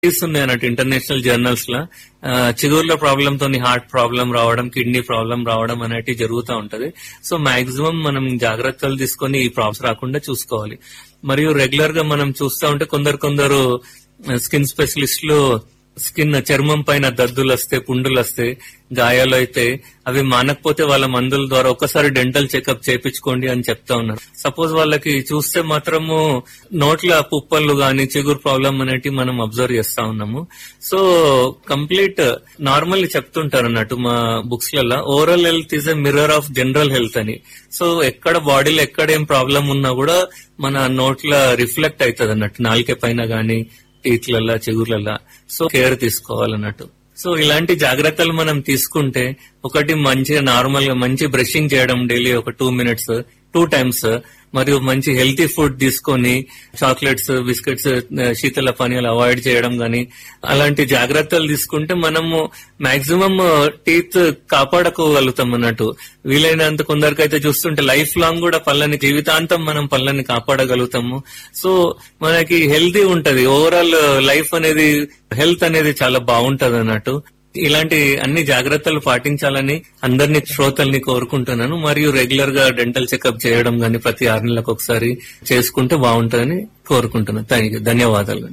studies ఉన్నాయి అన్నట్టు international journals లో ఆ, చిగుర్ల ప్రాబ్లమ్ తోని హార్ట్ ప్రాబ్లం రావడం కిడ్నీ ప్రాబ్లం రావడం అనేటి జరుగుతూ ఉంటది సో మాక్సిమం మనం జాగ్రత్తలు తీసుకొని ఈ ప్రాబ్లమ్స్ రాకుండా చూసుకోవాలి మరియు రెగ్యులర్ గా మనం చూస్తూ ఉంటే కొందరు కొందరు స్కిన్ స్పెషలిస్టులు స్కిన్ చర్మం పైన దద్దులు వస్తే పుండులు వస్తే గాయాలు అయితే అవి మానకపోతే వాళ్ళ మందుల ద్వారా ఒక్కసారి డెంటల్ చెకప్ చేయించుకోండి అని చెప్తా ఉన్నారు సపోజ్ వాళ్ళకి చూస్తే మాత్రము నోట్ల పుప్పళ్ళు గాని చిగురు ప్రాబ్లం అనేటి మనం అబ్జర్వ్ చేస్తా ఉన్నాము సో కంప్లీట్ నార్మల్ చెప్తుంటారు అన్నట్టు మా బుక్స్ లలో overall health is a mirror of general health అని సో ఎక్కడ బాడీలో ఎక్కడ ఏం ప్రాబ్లం ఉన్నా కూడా మన నోట్ల రిఫ్లెక్ట్ అవుతుంది అన్నట్టు నాలుక పైన గాని టీట్లల్లా చిగుర్లల్లా సో కేర్ తీసుకోవాలన్నట్టు సో ఇలాంటి జాగ్రత్తలు మనం తీసుకుంటే ఒకటి మంచిగా నార్మల్ గా మంచి బ్రషింగ్ చేయడం డైలీ ఒక టూ మినిట్స్ టూ టైమ్స్ మరియు మంచి హెల్తీ ఫుడ్ తీసుకొని చాక్లెట్స్ బిస్కెట్స్ శీతల పానీయాలు అవాయిడ్ చేయడం గాని అలాంటి జాగ్రత్తలు తీసుకుంటే మనము మాక్సిమం టీత్ కాపాడుకోగలుగుతాం అన్నట్టు వీలైనంత కొందరికైతే చూస్తుంటే లైఫ్ లాంగ్ కూడా పళ్ళని జీవితాంతం మనం పళ్ళని కాపాడగలుగుతాము సో మనకి హెల్తీ ఉంటది ఓవరాల్ లైఫ్ అనేది హెల్త్ అనేది చాలా బాగుంటది అన్నట్టు ఇలాంటి అన్ని జాగ్రత్తలు పాటించాలని అందరినీ శ్రోతల్ని కోరుకుంటున్నాను మరియు రెగ్యులర్ గా డెంటల్ చెకప్ చేయడం గాని ప్రతి ఆరు నెలలకు ఒకసారి చేసుకుంటే బాగుంటుందని కోరుకుంటున్నాను థ్యాంక్ యూ ధన్యవాదాలు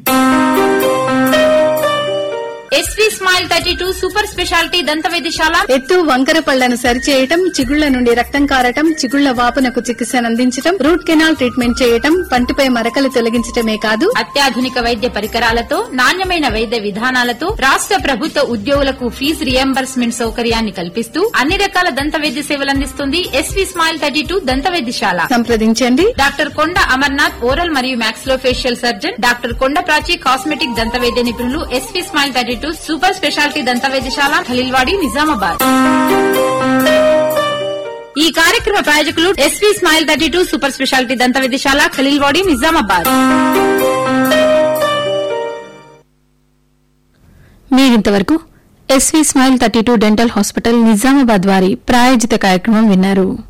SV smile thirty two super speciality దంత వైద్యశాల ఎత్తు వంకర పళ్లను సరిచేయటం చిగుళ్ల నుండి రక్తం కారటం చిగుళ్ల వాపునకు చికిత్సను అందించటం రూట్ కెనాల్ ట్రీట్మెంట్ చేయటం పంటిపై మరకలు తొలగించటమే కాదు అత్యాధునిక వైద్య పరికరాలతో నాణ్యమైన వైద్య విధానాలతో రాష్ట్ర ప్రభుత్వ ఉద్యోగులకు ఫీజు రియంబర్స్మెంట్ సౌకర్యాన్ని కల్పిస్తూ అన్ని రకాల దంత వైద్య సేవలు అందిస్తుంది ఎస్వి స్మైల్ థర్టీ టూ దంత వైద్యశాల సంప్రదించండి డాక్టర్ కొండ అమర్నాథ్ ఓరల్ మరియు maxillofacial surgeon doctor Konda Prachi cosmetic దంత వైద్య నిపుణులు SV smile thirty two super speciality దంత వైద్యశాల ఖలీల్వాడి నిజామాబాద్ ఈ కార్యక్రమ ప్రాయోజకులు SV smile thirty two super speciality దంత వైద్యశాల ఖలీల్వాడి నిజామాబాద్ మీరింతవరకు SV smile thirty two dental hospital Nizamabad వారి ప్రాయోజిత కార్యక్రమం విన్నారు